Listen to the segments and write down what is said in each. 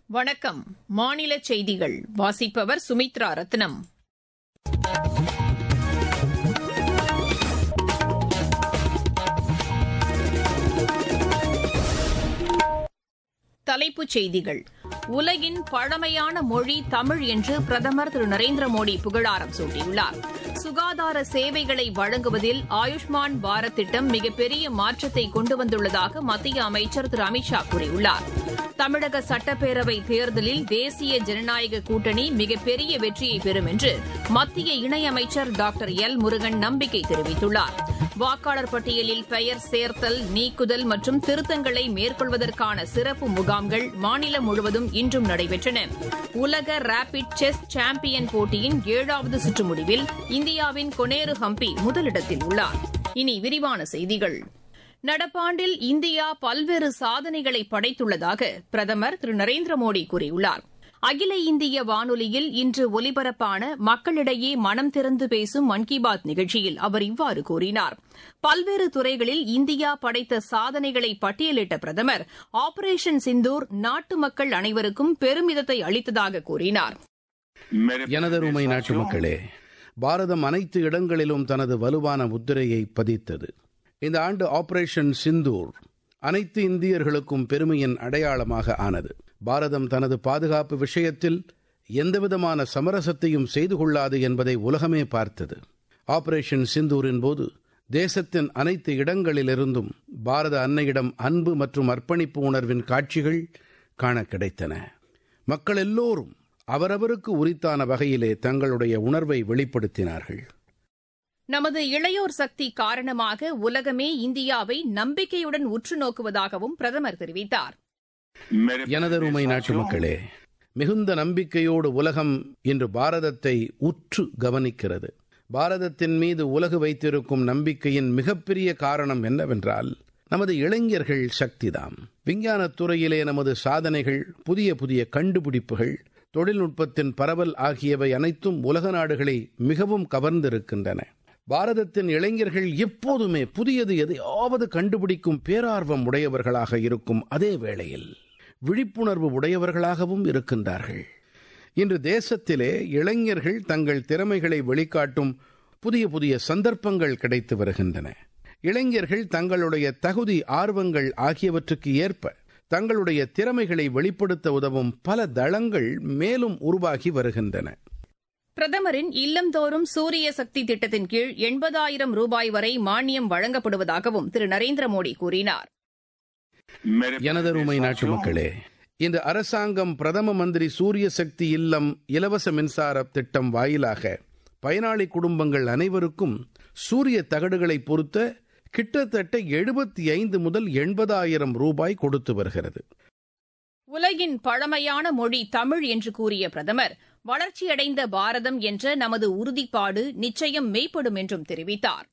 வணக்கம் மாநில செய்திகள் வாசிப்பவர் சுமித்ரா ரத்னம் தலைப்புச் செய்திகள் உலகின் பழமையான மொழி தமிழ் என்று பிரதமர் திரு நரேந்திர மோடி புகழாரம் சூட்டியுள்ளார் சுகாதார சேவைகளை வழங்குவதில் ஆயுஷ்மான் பாரத் திட்டம் மிகப்பெரிய மாற்றத்தை கொண்டு வந்துள்ளதாக மத்திய அமைச்சர் திரு அமித் ஷா கூறியுள்ளார் தமிழக சட்டப்பேரவை தேர்தலில் தேசிய ஜனநாயக கூட்டணி மிகப்பெரிய வெற்றியை பெறும் என்று மத்திய இணையமைச்சர் டாக்டர் எல் முருகன் நம்பிக்கை தெரிவித்துள்ளார் வாக்காளர் பட்டியலில் பெயர் சேர்த்தல் நீக்குதல் மற்றும் திருத்தங்களை மேற்கொள்வதற்கான சிறப்பு முகாம்கள் மாநிலம் முழுவதும் இன்றும் நடைபெற்றன உலக ரேபிட் செஸ் சாம்பியன் போட்டியின் ஏழாவது சுற்று முடிவில் இந்தியாவின் கொனேரு ஹம்பி முதலிடத்தில் உள்ளார் இனி விரிவான செய்திகள் நடப்பாண்டில் இந்தியா பல்வேறு சாதனைகளை படைத்துள்ளதாக பிரதமர் திரு நரேந்திர மோடி கூறியுள்ளார் அகில இந்திய வானொலியில் இன்று ஒலிபரப்பான மக்களிடையே மனம் திறந்து பேசும் மன் கி பாத் நிகழ்ச்சியில் அவர் இவ்வாறு கூறினார் பல்வேறு துறைகளில் இந்தியா படைத்த சாதனைகளை பட்டியலிட்ட பிரதமர் ஆபரேஷன் சிந்தூர் நாட்டு மக்கள் அனைவருக்கும் பெருமிதத்தை அளித்ததாக கூறினார் எனதருமை நாட்டு மக்களே பாரதம் அனைத்து இடங்களிலும் தனது வலுவான முத்திரையை பதித்தது இந்த ஆண்டு ஆபரேஷன் சிந்தூர் அனைத்து இந்தியர்களுக்கும் பெருமையின் அடையாளமாக ஆனது பாரதம் தனது பாதுகாப்பு விஷயத்தில் எந்தவிதமான சமரசத்தையும் செய்து கொள்ளாது என்பதை உலகமே பார்த்தது ஆபரேஷன் சிந்தூரின் போது தேசத்தின் அனைத்து இடங்களிலிருந்தும் பாரத அன்னையிடம் அன்பு மற்றும் அர்ப்பணிப்பு உணர்வின் காட்சிகள் காண கிடைத்தன மக்கள் எல்லோரும் அவரவருக்கு உரித்தான வகையிலே தங்களுடைய உணர்வை வெளிப்படுத்தினார்கள் நமது இளையோர் சக்தி காரணமாக உலகமே இந்தியாவை நம்பிக்கையுடன் உற்று நோக்குவதாகவும் பிரதமர் தெரிவித்தார் எனதருமை நாட்டு மக்களே மிகுந்த நம்பிக்கையோடு உலகம் இன்று பாரதத்தை உற்று கவனிக்கிறது பாரதத்தின் மீது உலகு வைத்திருக்கும் நம்பிக்கையின் மிகப்பெரிய காரணம் என்னவென்றால் நமது இளைஞர்கள் சக்திதாம் விஞ்ஞானத் துறையிலே நமது சாதனைகள் புதிய புதிய கண்டுபிடிப்புகள் தொழில்நுட்பத்தின் பரவல் ஆகியவை அனைத்தும் உலக நாடுகளை மிகவும் கவர்ந்திருக்கின்றன பாரதத்தின் இளைஞர்கள் எப்போதுமே புதியது எதையாவது கண்டுபிடிக்கும் பேரார்வம் உடையவர்களாக இருக்கும் அதே வேளையில் விழிப்புணர்வு உடையவர்களாகவும் இருக்கின்றார்கள் இன்று தேசத்திலே இளைஞர்கள் தங்கள் திறமைகளை வெளிக்காட்டும் புதிய புதிய சந்தர்ப்பங்கள் கிடைத்து வருகின்றன இளைஞர்கள் தங்களுடைய தகுதி ஆர்வங்கள் ஆகியவற்றுக்கு ஏற்ப தங்களுடைய திறமைகளை வெளிப்படுத்த உதவும் பல தளங்கள் மேலும் உருவாகி வருகின்றன பிரதமரின் இல்லந்தோறும் சூரிய சக்தி திட்டத்தின் கீழ் எண்பதாயிரம் ரூபாய் வரை மானியம் வழங்கப்படுவதாகவும் திரு நரேந்திர மோடி கூறினார் எனதருமை நாட்டு மக்களே இந்த அரசாங்கம் பிரதம மந்திரி சூரிய சக்தி இல்லம் இலவச மின்சார திட்டம் வாயிலாக பயனாளி குடும்பங்கள் அனைவருக்கும் சூரிய தகடுகளை பொறுத்த கிட்டத்தட்ட எழுபத்தி ஐந்து முதல் எண்பதாயிரம் ரூபாய் கொடுத்து வருகிறது உலகின் பழமையான மொழி தமிழ் என்று கூறிய பிரதமர் வளர்ச்சியடைந்த பாரதம் என்ற நமது உறுதிப்பாடு நிச்சயம் மெய்ப்படும் என்றும் தெரிவித்தார்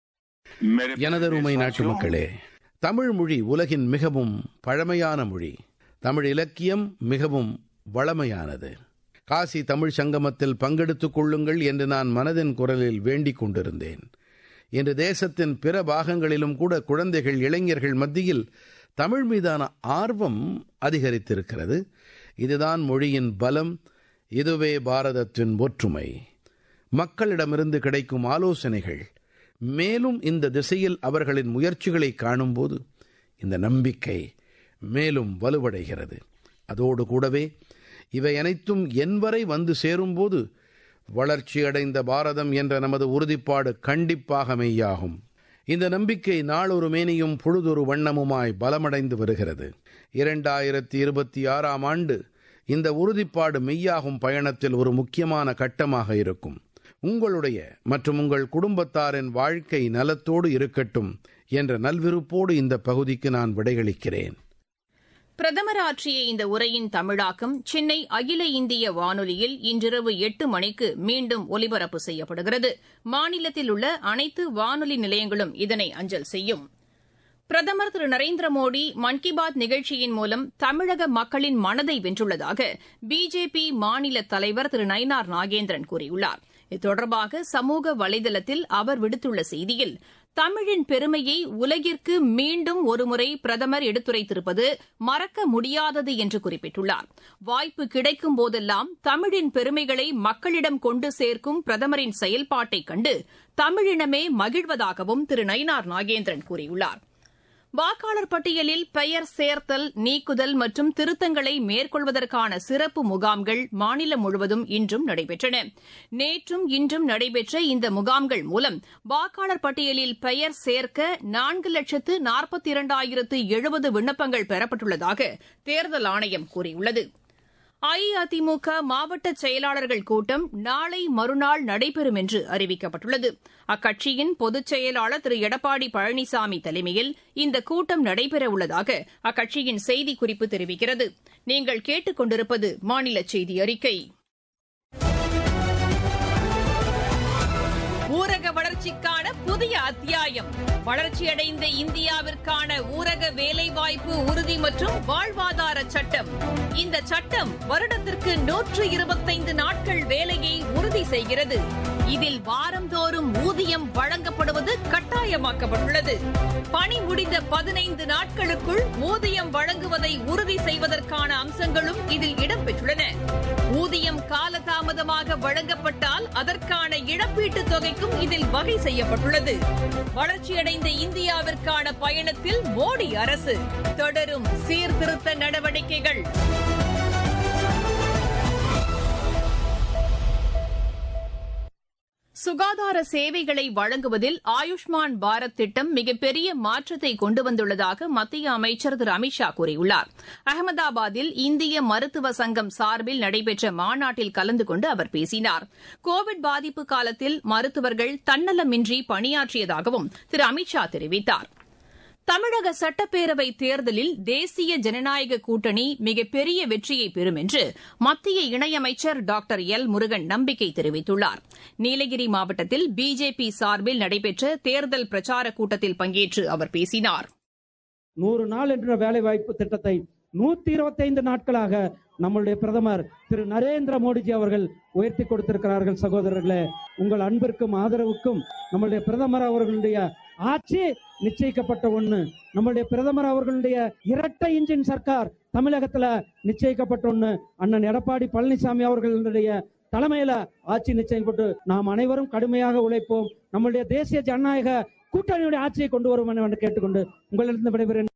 எனதருமை நாட்டு மக்களே தமிழ் மொழி உலகின் மிகவும் பழமையான மொழி தமிழ் இலக்கியம் மிகவும் வளமையானது காசி தமிழ் சங்கமத்தில் பங்கெடுத்துக் கொள்ளுங்கள் என்று நான் மனதின் குரலில் வேண்டிக் கொண்டிருந்தேன் இன்று தேசத்தின் பிற பாகங்களிலும் கூட குழந்தைகள் இளைஞர்கள் மத்தியில் தமிழ் மீதான ஆர்வம் அதிகரித்திருக்கிறது இதுதான் மொழியின் பலம் இதுவே பாரதத்தின் ஒற்றுமை மக்களிடமிருந்து கிடைக்கும் ஆலோசனைகள் மேலும் இந்த திசையில் அவர்களின் முயற்சிகளை காணும்போது இந்த நம்பிக்கை மேலும் வலுவடைகிறது அதோடு கூடவே இவை அனைத்தும் என்வரை வந்து சேரும்போது வளர்ச்சியடைந்த பாரதம் என்ற நமது உறுதிப்பாடு கண்டிப்பாக மெய்யாகும் இந்த நம்பிக்கை நாளொரு மேனியும் பொழுதொரு வண்ணமுமாய் பலமடைந்து வருகிறது இரண்டாயிரத்தி இருபத்தி ஆறாம் ஆண்டு இந்த உறுதிப்பாடு மெய்யாகும் பயணத்தில் ஒரு முக்கியமான கட்டமாக இருக்கும் உங்களுடைய மற்றும் உங்கள் குடும்பத்தாரின் வாழ்க்கை நலத்தோடு இருக்கட்டும் என்ற நல்விருப்போடு இந்த பகுதிக்கு நான் விடையளிக்கிறேன் பிரதமர் ஆற்றிய இந்த உரையின் தமிழாக்கம் சென்னை அகில இந்திய வானொலியில் இன்றிரவு எட்டு மணிக்கு மீண்டும் ஒலிபரப்பு செய்யப்படுகிறது மாநிலத்தில் உள்ள அனைத்து வானொலி நிலையங்களும் இதனை அஞ்சல் செய்யும் பிரதமர் திரு நரேந்திர மோடி மன் கி பாத் நிகழ்ச்சியின் மூலம் தமிழக மக்களின் மனதை வென்றுள்ளதாக பிஜேபி மாநில தலைவர் திரு நயினார் நாகேந்திரன் கூறியுள்ளார் இது தொடர்பாக சமூக வலைதளத்தில் அவர் விடுத்துள்ள செய்தியில் தமிழின் பெருமையை உலகிற்கு மீண்டும் ஒருமுறை பிரதமர் எடுத்துரைத்திருப்பது மறக்க முடியாதது என்று குறிப்பிட்டுள்ளார் வாய்ப்பு கிடைக்கும் போதெல்லாம் தமிழின் பெருமைகளை மக்களிடம் கொண்டு சேர்க்கும் பிரதமரின் செயல்பாட்டைக் கண்டு தமிழினமே மகிழ்வதாகவும் திரு நயினார் நாகேந்திரன் கூறியுள்ளார் வாக்காளர் பட்டியலில் பெயர் சேர்த்தல் நீக்குதல் மற்றும் திருத்தங்களை மேற்கொள்வதற்கான சிறப்பு முகாம்கள் மாநிலம் முழுவதும் இன்றும் நடைபெற்றன நேற்றும் இன்றும் நடைபெற்ற இந்த முகாம்கள் மூலம் வாக்காளர் பட்டியலில் பெயர் சேர்க்க நான்கு லட்சத்து நாற்பத்தி இரண்டாயிரத்து எழுபது விண்ணப்பங்கள் பெறப்பட்டுள்ளதாக தேர்தல் ஆணையம் கூறியுள்ளது அஇஅதிமுக மாவட்ட செயலாளர்கள் கூட்டம் நாளை மறுநாள் நடைபெறும் என்று அறிவிக்கப்பட்டுள்ளது அக்கட்சியின் பொதுச் செயலாளர் திரு எடப்பாடி பழனிசாமி தலைமையில் இந்த கூட்டம் நடைபெறவுள்ளதாக அக்கட்சியின் செய்திக்குறிப்பு தெரிவிக்கிறது நீங்கள் கேட்டுக் கொண்டிருப்பது மாநில செய்தி அறிக்கை ஊரக வளர்ச்சிக்கான புதிய அத்தியாயம் வளர்ச்சியடைந்த இந்தியாவிற்கான ஊரக வேலைவாய்ப்பு உறுதி மற்றும் வாழ்வாதார சட்டம் இந்த சட்டம் வருடத்திற்கு நூற்று இருபத்தைந்து நாட்கள் வேலையை உறுதி செய்கிறது இதில் வாரந்தோறும் ஊதியம் வழங்கப்படுவது கட்டாயமாக்கப்பட்டுள்ளது பணி முடிந்த பதினைந்து நாட்களுக்குள் ஊதியம் வழங்குவதை உறுதி செய்வதற்கான அம்சங்களும் இதில் இடம்பெற்றுள்ளன ஊதியம் காலதாமதமாக வழங்கப்பட்டால் அதற்கான இழப்பீட்டுத் தொகைக்கும் இதில் வகை செய்யப்பட்டுள்ளது வளர்ச்சியடைந்த இந்தியாவிற்கான பயணத்தில் மோடி அரசு தொடரும் சீர்திருத்த நடவடிக்கைகள் சுகாதார சேவைகளை வழங்குவதில் ஆயுஷ்மான் பாரத் திட்டம் மிகப்பெரிய மாற்றத்தை கொண்டு வந்துள்ளதாக மத்திய அமைச்சர் திரு அமித்ஷா கூறியுள்ளார் அகமதாபாத்தில் இந்திய மருத்துவ சங்கம் சார்பில் நடைபெற்ற மாநாட்டில் கலந்து கொண்டு அவர் பேசினார் கோவிட் பாதிப்பு காலத்தில் மருத்துவர்கள் தன்னலமின்றி பணியாற்றியதாகவும் திரு அமித்ஷா தெரிவித்தார் தமிழக சட்டப்பேரவை தேர்தலில் தேசிய ஜனநாயக கூட்டணி மிகப்பெரிய வெற்றியை பெறும் என்று மத்திய இணையமைச்சர் டாக்டர் எல் முருகன் நம்பிக்கை தெரிவித்துள்ளார் நீலகிரி மாவட்டத்தில் பிஜேபி சார்பில் நடைபெற்ற தேர்தல் பிரச்சாரக் கூட்டத்தில் பங்கேற்று அவர் பேசினார் நூறு நாள் என்ற வேலை வாய்ப்பு திட்டத்தை நூத்தி இருபத்தைந்து நாட்களாக நம்மளுடைய பிரதமர் திரு நரேந்திர மோடிஜி அவர்கள் உயர்த்தி கொடுத்திருக்கிறார்கள் சகோதரர்களே உங்கள் அன்பிற்கும் ஆதரவுக்கும் நம்மளுடைய பிரதமர் அவர்களுடைய ஆட்சி நிச்சயிக்கப்பட்ட ஒண்ணு நம்மளுடைய பிரதமர் அவர்களுடைய இரட்டை இன்ஜின் சர்க்கார் தமிழகத்துல நிச்சயிக்கப்பட்ட ஒண்ணு அண்ணன் எடப்பாடி பழனிசாமி அவர்களுடைய தலைமையில ஆட்சி நிச்சயிக்கப்பட்டு நாம் அனைவரும் கடுமையாக உழைப்போம் நம்மளுடைய தேசிய ஜனநாயக கூட்டணியுடைய ஆட்சியை கொண்டு வரும் என்று கேட்டுக்கொண்டு உங்களிடம் விடைபெறுகிறேன்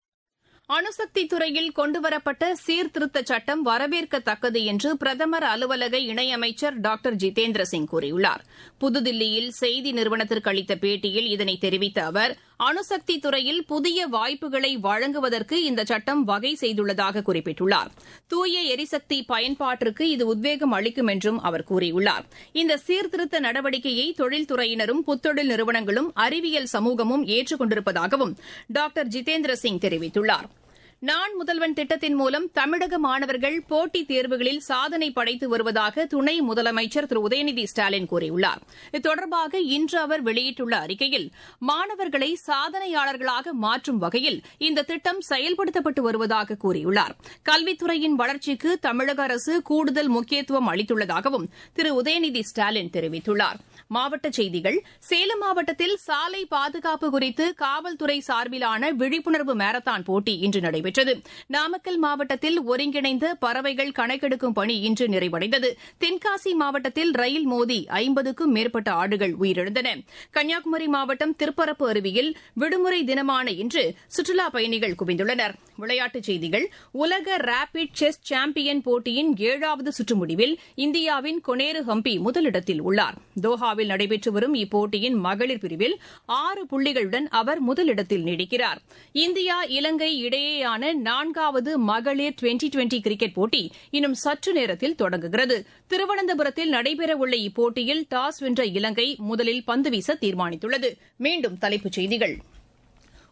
அணுசக்தி துறையில் கொண்டுவரப்பட்ட சீர்திருத்த சட்டம் வரவேற்கத்தக்கது என்று பிரதமர் அலுவலக இணையமைச்சர் டாக்டர் ஜிதேந்திர சிங் கூறியுள்ளார் புதுதில்லியில் செய்தி நிறுவனத்திற்கு அளித்த பேட்டியில் இதனை தெரிவித்த அவர் அணுசக்தி துறையில் புதிய வாய்ப்புகளை வழங்குவதற்கு இந்த சட்டம் வகை செய்துள்ளதாக குறிப்பிட்டுள்ளார் தூய எரிசக்தி பயன்பாட்டிற்கு இது உத்வேகம் அளிக்கும் என்றும் அவர் கூறியுள்ளார் இந்த சீர்திருத்த நடவடிக்கையை தொழில்துறையினரும் புத்தொழில் நிறுவனங்களும் அறிவியல் சமூகமும் ஏற்றுக் கொண்டிருப்பதாகவும் டாக்டர் ஜிதேந்திர சிங் தெரிவித்துள்ளார் நான் முதல்வன் திட்டத்தின் மூலம் தமிழக மாணவர்கள் போட்டித் தேர்வுகளில் சாதனை படைத்து வருவதாக துணை முதலமைச்சர் திரு உதயநிதி ஸ்டாலின் கூறியுள்ளார் இது தொடர்பாக இன்று அவர் வெளியிட்டுள்ள அறிக்கையில் மாணவர்களை சாதனையாளர்களாக மாற்றும் வகையில் இந்த திட்டம் செயல்படுத்தப்பட்டு வருவதாக கூறியுள்ளார் கல்வித்துறையின் வளர்ச்சிக்கு தமிழக அரசு கூடுதல் முக்கியத்துவம் அளித்துள்ளதாகவும் திரு உதயநிதி ஸ்டாலின் தெரிவித்துள்ளார் மாவட்டச் செய்திகள் சேலம் மாவட்டத்தில் சாலை பாதுகாப்பு குறித்து காவல்துறை சார்பிலான விழிப்புணர்வு மாரத்தான் போட்டி இன்று நடைபெற்றது நாமக்கல் மாவட்டத்தில் ஒருங்கிணைந்த பறவைகள் கணக்கெடுக்கும் பணி இன்று நிறைவடைந்தது தென்காசி மாவட்டத்தில் ரயில் மோதி ஐம்பதுக்கும் மேற்பட்ட ஆடுகள் உயிரிழந்தன கன்னியாகுமரி மாவட்டம் திருப்பரப்பு அருவியில் விடுமுறை தினமான இன்று சுற்றுலாப் பயணிகள் குவிந்துள்ளனர் விளையாட்டுச் செய்திகள் உலக ரேபிட் செஸ் சாம்பியன் போட்டியின் ஏழாவது சுற்று முடிவில் இந்தியாவின் கொனேரு ஹம்பி முதலிடத்தில் உள்ளார் தோஹாவில் நடைபெற்று வரும் இப்போட்டியின் மகளிர் பிரிவில் ஆறு புள்ளிகளுடன் அவர் முதலிடத்தில் நீடிக்கிறார் இந்தியா இலங்கை இடையேயான நான்காவது மகளிர் டுவெண்டி டுவெண்டி கிரிக்கெட் போட்டி இன்னும் சற்று நேரத்தில் தொடங்குகிறது திருவனந்தபுரத்தில் நடைபெறவுள்ள இப்போட்டியில் டாஸ் வென்ற இலங்கை முதலில் பந்து வீச தீர்மானித்துள்ளது மீண்டும் தலைப்புச் செய்திகள்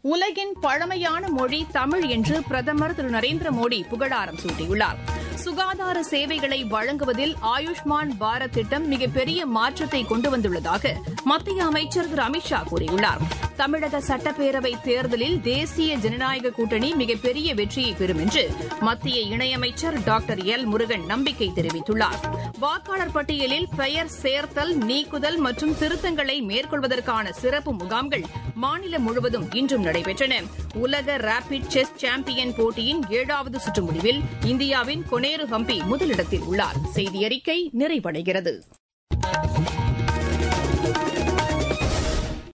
உலகின் பழமையான மொழி தமிழ் என்று பிரதமர் திரு நரேந்திர மோடி புகழாரம் சூட்டியுள்ளார் சுகாதார சேவைகளை வழங்குவதில் ஆயுஷ்மான் பாரத் திட்டம் மிகப்பெரிய மாற்றத்தை கொண்டு வந்துள்ளதாக மத்திய அமைச்சர் திரு அமித்ஷா கூறியுள்ளார் தமிழக சட்டப்பேரவை தேர்தலில் தேசிய ஜனநாயக கூட்டணி மிகப்பெரிய வெற்றியை பெறும் என்று மத்திய இணையமைச்சர் டாக்டர் எல் முருகன் நம்பிக்கை தெரிவித்துள்ளார் வாக்காளர் பட்டியலில் பெயர் சேர்த்தல் நீக்குதல் மற்றும் திருத்தங்களை மேற்கொள்வதற்கான சிறப்பு முகாம்கள் மாநிலம் முழுவதும் இன்றும் நடைபெற்றன உலக ரேபிட் செஸ் சாம்பியன் போட்டியின் ஏழாவது சுற்று முடிவில் இந்தியாவின் கொனேரு ஹம்பி முதலிடத்தில் உள்ளார் செய்தி அறிக்கை நிறைவடைகிறது